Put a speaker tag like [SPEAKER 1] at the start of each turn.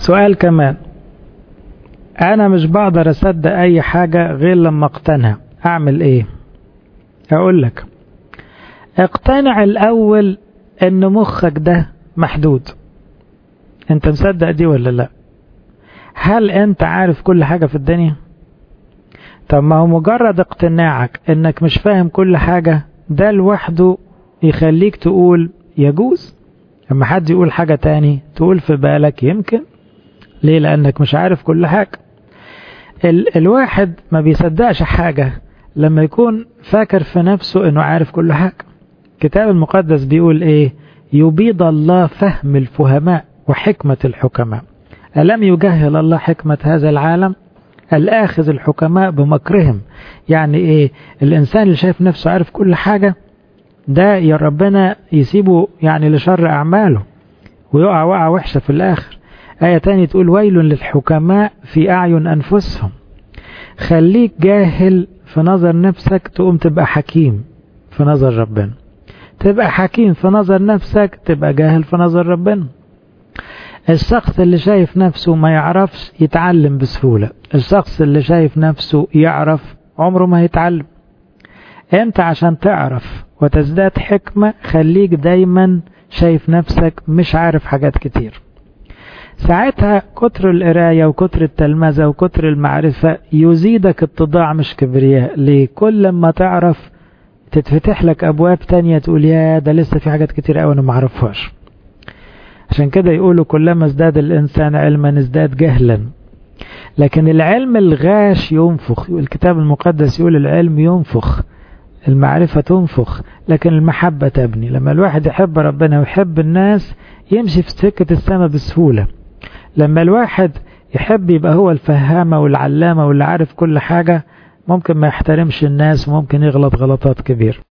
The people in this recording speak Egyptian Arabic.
[SPEAKER 1] سؤال كمان انا مش بقدر اصدق اي حاجة غير لما اقتنع اعمل ايه اقول لك اقتنع الاول ان مخك ده محدود انت مصدق دي ولا لا هل انت عارف كل حاجة في الدنيا طب ما هو مجرد اقتناعك انك مش فاهم كل حاجة ده لوحده يخليك تقول يجوز لما حد يقول حاجة تاني تقول في بالك يمكن ليه لانك مش عارف كل حاجة ال الواحد ما بيصدقش حاجة لما يكون فاكر في نفسه انه عارف كل حاجة الكتاب المقدس بيقول ايه يبيض الله فهم الفهماء وحكمة الحكماء ألم يجهل الله حكمة هذا العالم الآخذ الحكماء بمكرهم يعني إيه الإنسان اللي شايف نفسه عارف كل حاجة ده يا ربنا يسيبه يعني لشر أعماله ويقع وقع وحشة في الآخر آية تانية تقول ويل للحكماء في أعين أنفسهم خليك جاهل في نظر نفسك تقوم تبقى حكيم في نظر ربنا تبقى حكيم في نظر نفسك تبقى جاهل في نظر ربنا الشخص اللي شايف نفسه ما يعرفش يتعلم بسهولة الشخص اللي شايف نفسه يعرف عمره ما يتعلم انت عشان تعرف وتزداد حكمة خليك دايما شايف نفسك مش عارف حاجات كتير ساعتها كتر القراية وكتر التلمذة وكتر المعرفة يزيدك اتضاع مش كبرياء ليه كل ما تعرف تتفتح لك أبواب تانية تقول يا ده لسه في حاجات كتير قوي أنا معرفهاش عشان كده يقولوا كلما ازداد الإنسان علما ازداد جهلا لكن العلم الغاش ينفخ الكتاب المقدس يقول العلم ينفخ المعرفة تنفخ لكن المحبة تبني لما الواحد يحب ربنا ويحب الناس يمشي في سكة السماء بسهولة لما الواحد يحب يبقى هو الفهامة والعلامة واللي عارف كل حاجة ممكن ما يحترمش الناس وممكن يغلط غلطات كبيرة